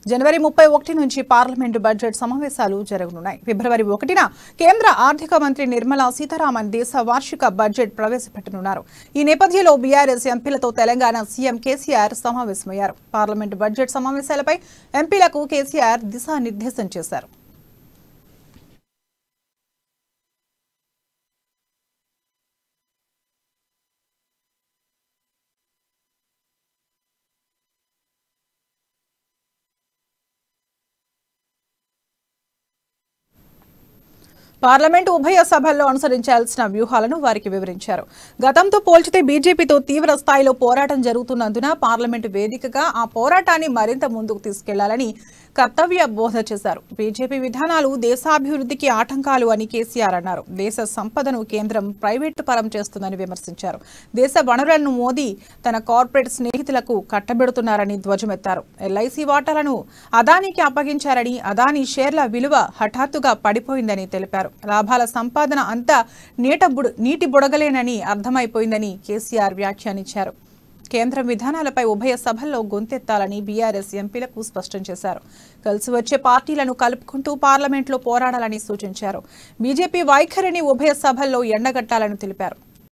జనవరి ముప్పై ఒకటి నుంచి పార్లమెంటు బడ్జెట్ సమావేశాలు జరగనున్నాయి ఫిబ్రవరి ఒకటిన కేంద్ర ఆర్థిక మంత్రి నిర్మలా సీతారామన్ దేశ వార్షిక బడ్జెట్ ప్రవేశపెట్టనున్నారు ఈ నేపథ్యంలో బీఆర్ఎస్ ఎంపీలతో తెలంగాణ సీఎం కేసీఆర్ సమావేశమయ్యారు పార్లమెంటు బడ్జెట్ సమావేశాలపై ఎంపీలకు కేసీఆర్ దిశానిర్దేశం చేశారు పార్లమెంటు ఉభయ సభల్లో అనుసరించాల్సిన వ్యూహాలను వారికి వివరించారు గతంతో పోల్చితే బీజేపీతో తీవ్ర స్థాయిలో పోరాటం జరుగుతున్నందున పార్లమెంటు వేదికగా ఆ పోరాటాన్ని మరింత ముందుకు తీసుకెళ్లాలని కర్తవ్య బోధ చేశారు బీజేపీ విధానాలు దేశాభివృద్ధికి ఆటంకాలు అని కేసీఆర్ అన్నారు దేశ సంపదను కేంద్రం ప్రైవేటు పరం చేస్తుందని విమర్శించారు దేశ వనరులను మోదీ తన కార్పొరేట్ స్నేహితులకు కట్టబెడుతున్నారని ధ్వజమెత్తారు ఎల్ఐసి వాటాలను అదానికి అప్పగించారని అదాని షేర్ల విలువ హఠాత్తుగా పడిపోయిందని తెలిపారు లాభాల సంపాదన అంతా నీట బుడ నీటి బుడగలేనని అర్థమైపోయిందని కేసీఆర్ వ్యాఖ్యానించారు కేంద్రం విధానాలపై ఉభయ సభల్లో గొంతెత్తాలని బీఆర్ఎస్ ఎంపీలకు స్పష్టం చేశారు కలిసి వచ్చే పార్టీలను కలుపుకుంటూ పార్లమెంట్లో పోరాడాలని సూచించారు బీజేపీ వైఖరిని ఉభయ సభల్లో ఎండగట్టాలని తెలిపారు